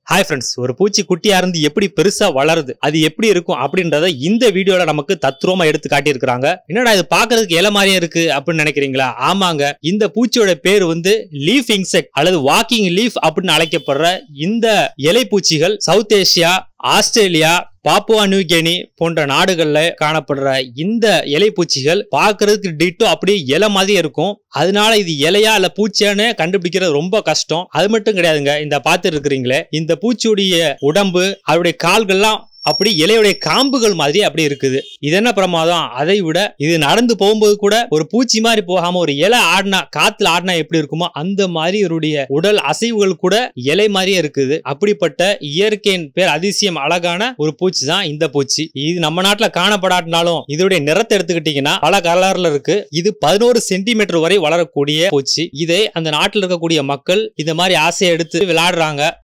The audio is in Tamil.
ஹாய் ஃப்ரெண்ட்ஸ் ஒரு பூச்சி குட்டியா இருந்து எப்படி பெருசா வளருது அது எப்படி இருக்கும் அப்படின்றத இந்த வீடியோல நமக்கு தத்ரூபமா எடுத்து காட்டியிருக்கிறாங்க என்னடா இது பாக்குறதுக்கு இலை மாதிரியே இருக்கு அப்படின்னு நினைக்கிறீங்களா ஆமாங்க இந்த பூச்சியோட பேர் வந்து லீஃப் இன்செக்ட் அல்லது வாக்கிங் லீஃப் அப்படின்னு அழைக்கப்படுற இந்த இலை பூச்சிகள் South Asia Australia Papua New Guinea போன்ற நாடுகள்ல காணப்படுற இந்த இலை பூச்சிகள் பார்க்கிறதுக்கு டிட்டோ அப்படியே இலை மாதிரி இருக்கும் அதனால இது இலையா இல்ல பூச்சியான்னு கண்டுபிடிக்கிறது ரொம்ப கஷ்டம் அது மட்டும் கிடையாதுங்க இந்த பார்த்து இருக்கிறீங்களே இந்த பூச்சியுடைய உடம்பு அதோடைய கால்கள்லாம் அப்படி இலையுடைய காம்புகள் மாதிரி அப்படி இருக்குது இது என்ன பிரமாதம் அதை விட இது நடந்து போகும்போது கூட ஒரு பூச்சி மாதிரி போகாம ஒரு இலை ஆடினா காத்துல ஆடினா எப்படி இருக்குமோ அந்த மாதிரி இவருடைய உடல் அசைவுகள் கூட இலை மாதிரியே இருக்குது அப்படிப்பட்ட இயற்கையின் பேர் அதிசயம் அழகான ஒரு பூச்சி தான் இந்த பூச்சி இது நம்ம நாட்டுல காணப்படாட்டினாலும் இதோடைய நிறத்தை எடுத்துக்கிட்டீங்கன்னா பல கலர்ல இருக்கு இது பதினோரு சென்டிமீட்டர் வரை வளரக்கூடிய பூச்சி இதை அந்த நாட்டில் இருக்கக்கூடிய மக்கள் இந்த மாதிரி ஆசையை எடுத்து விளையாடுறாங்க